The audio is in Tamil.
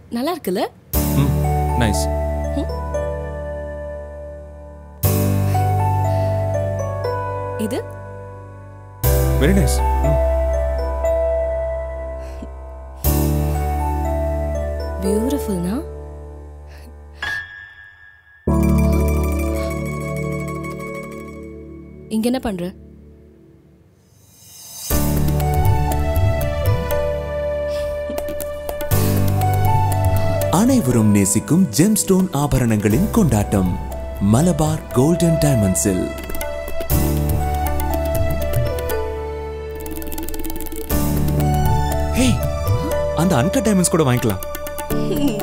நல்லா இருக்குல்ல ம் நைஸ் இது வெரி நைஸ் ம் பியூட்டிஃபுல்னா இங்க என்ன பண்ற அனைவரும் நேசிக்கும் ஜெம்ஸ்டோன் ஆபரணங்களின் கொண்டாட்டம் மலபார் கோல்டன் டைமண்ட்ஸில் ஹே அந்த அன்கட் டைமண்ட்ஸ் கூட வாங்கிக்கலாம்